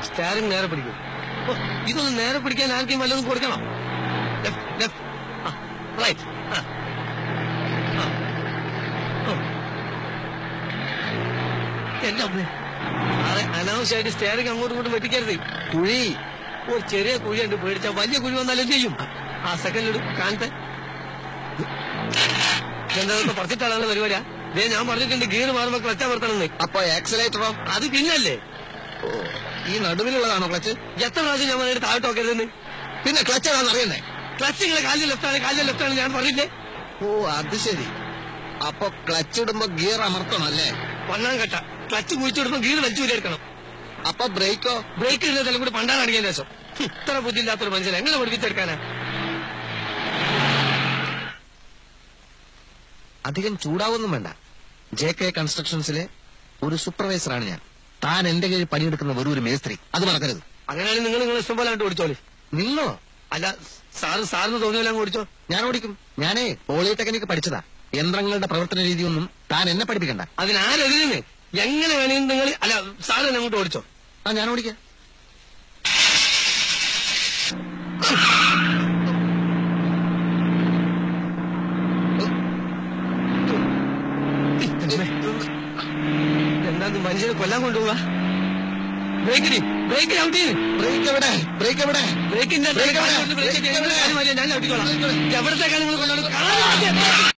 Steering നേരെ പിടിക്കും ഓ, ഇതൊന്ന് നേരെ പിടിക്കാൻ ആർക്കും വല്ലതും കൊടുക്കണം ലെഫ്റ്റ് ലെഫ്റ്റ് ആ റൈറ്റ് ആ ആ. ഓ. എന്റെ അമ്മേ സാറെ അനാവശ്യമായിട്ട് സ്റ്റാരിങ് അങ്ങോട്ടും ഇങ്ങോട്ടും വെട്ടിക്കരുത് കുഴി ഒരു ചെറിയ കുഴി ഉണ്ട് പേടിച്ചാ വലിയ കുഴി വന്നാലും ചെയ്യും ആ സെക്കൻഡ് ഇടും കാണത്തെ എന്താ പറഞ്ഞിട്ടാണ് പരിപാടിയാ ദേ ഞാൻ പറഞ്ഞിട്ടുണ്ട് ഗീർ മാറുമ്പോ ക്ലച്ച് അമർത്തണമെന്ന് അപ്പൊ ആക്സിലേറ്ററോ അത് പിന്നല്ലേ ഓ ഈ നടുവിലുള്ളതാണോ ക്ലച്ച് എത്ര പ്രാവശ്യം ഞാൻ പറഞ്ഞിട്ട് താഴോട്ട് നോക്കരുതെന്ന് പിന്നെ ക്ലച്ച് ഏതാണെന്ന് അറിയണ്ടേ ക്ലച്ച് ഇങ്ങനെ കാലിൽ ലെഫ്റ്റ് ആണ് കാലിൽ ലെഫ്റ്റ് ആണ് ഞാൻ പറഞ്ഞില്ലേ ഓ അത് ശരി അപ്പൊ ക്ലച്ച് ഇടുമ്പോ ഗിയർ അമർത്തണം അല്ലേ വണ്ണാൻ കെട്ട ക്ലച്ച് കുഴിച്ചിടുമ്പോ ഗീർ വലിച്ചു എടുക്കണം അപ്പൊ ബ്രേക്കോ ബ്രേക്ക് ഇടുന്നതെല്ലാം കൂടി പണ്ടാണ് അടിക്കാൻ ശേഷം ഹും, ഇത്ര ബുദ്ധിയില്ലാത്തൊരു മനുഷ്യൻ എങ്ങനെ പഠിപ്പിച്ചെടുക്കാനാ അധികം ചൂടാവൊന്നും വേണ്ട ജെ കെ കൺസ്ട്രക്ഷൻസിലെ ഒരു സൂപ്പർവൈസറാണ് ഞാൻ താൻ എന്റെ കീഴിൽ പണിയെടുക്കുന്ന വെറും ഒരു മേസ്ത്രി അത് മറക്കരുത് അങ്ങനെയാണെങ്കിൽ നിങ്ങൾ നിങ്ങൾ ഇഷ്ടം പോലെ അങ്ങോട്ട് ഓടിച്ചോളി നിങ്ങളോ അല്ല സാറ് സാറിന് തോന്നിയല്ല അങ്ങ് ഓടിച്ചോ ഞാൻ ഓടിക്കും ഞാനേ പോളിടെക്നിക് പഠിച്ചതാ യന്ത്രങ്ങളുടെ പ്രവർത്തന രീതിയൊന്നും താൻ എന്നെ പഠിപ്പിക്കണ്ട അതിനാരെതിരെന്ന് എങ്ങനെ വേണമെങ്കിൽ നിങ്ങൾ അല്ല സാറ് തന്നെ അങ്ങോട്ട് ഓടിച്ചോ ആ ഞാൻ ഓടിക്കാം എന്താ ഇത് മനുഷ്യനെ കൊല്ലാൻ കൊണ്ടുപോവാ ബ്രേക്ക് ബ്രേക്ക് ഔട്ട് ചെയ്ത് ബ്രേക്ക് എവിടെ ബ്രേക്ക് എവിടെ ബ്രേക്കിന്റെ ബ്രേക്ക് എവിടെ? ബ്രേക്ക് ബ്രേക്ക് എവിടെ? ഞാൻ ഔട്ടിക്കോളാം എവിടത്തേക്കാണ് നിങ്ങൾ കൊണ്ടുപോകുന്നത് കാണാൻ